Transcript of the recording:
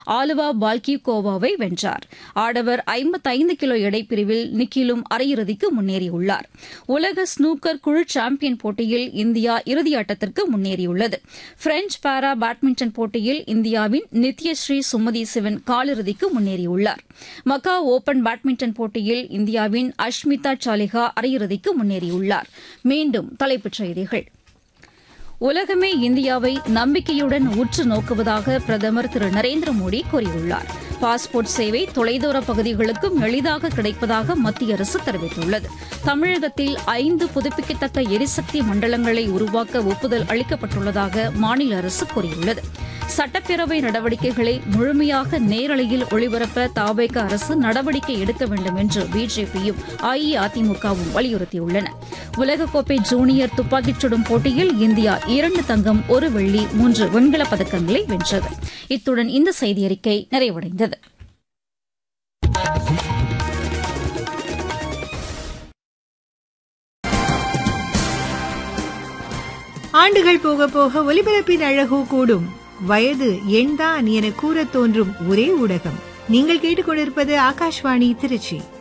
ஆலுவா பால்கிகோவாவை வென்றார் ஆடவர் ஐம்பத்தைந்து கிலோ எடைப்பிரிவில் நிக்கிலும் அரையிறுதிக்கு முன்னேறியுள்ளார் உலக ஸ்னூக்கர் குழு சாம்பியன் போட்டியில் இந்தியா இறுதியாட்டத்திற்கு முன்னேறியுள்ளது பிரெஞ்ச் பாரா பேட்மிண்டன் போட்டியில் இந்தியாவின் நித்யஸ்ரீ சுமதி சிவன் காலிறுதிக்கு முன்னேறியுள்ளார் மக்கா ஓபன் பேட்மிண்டன் போட்டியில் இந்தியாவின் அஷ்மிதா சாலிஹா அரையிறுதிக்கு முன்னேறியுள்ளார் மீண்டும் தலைப்புச் செய்திகள் உலகமே இந்தியாவை நம்பிக்கையுடன் உற்று நோக்குவதாக பிரதமர் திரு நரேந்திர மோடி கூறியுள்ளார் பாஸ்போர்ட் சேவை தொலைதூர பகுதிகளுக்கும் எளிதாக கிடைப்பதாக மத்திய அரசு தெரிவித்துள்ளது தமிழகத்தில் ஐந்து புதுப்பிக்கத்தக்க எரிசக்தி மண்டலங்களை உருவாக்க ஒப்புதல் அளிக்கப்பட்டுள்ளதாக மாநில அரசு கூறியுள்ளது சட்டப்பேரவை நடவடிக்கைகளை முழுமையாக நேரலையில் ஒளிபரப்ப தாவேக அரசு நடவடிக்கை எடுக்க வேண்டும் என்று பிஜேபியும் அஇஅதிமுகவும் வலியுறுத்தியுள்ளன உலகக்கோப்பை ஜூனியர் துப்பாக்கிச் சுடும் போட்டியில் இந்தியா இரண்டு தங்கம் ஒரு வெள்ளி மூன்று வெண்கலப் பதக்கங்களை வென்றது இத்துடன் இந்த செய்தியறிக்கை நிறைவடைந்தது ஆண்டுகள் போக போக ஒலிபரப்பின் அழகோ கூடும் வயது எண்தான் என கூறத் தோன்றும் ஒரே ஊடகம் நீங்கள் கேட்டுக்கொண்டிருப்பது ஆகாஷ்வாணி திருச்சி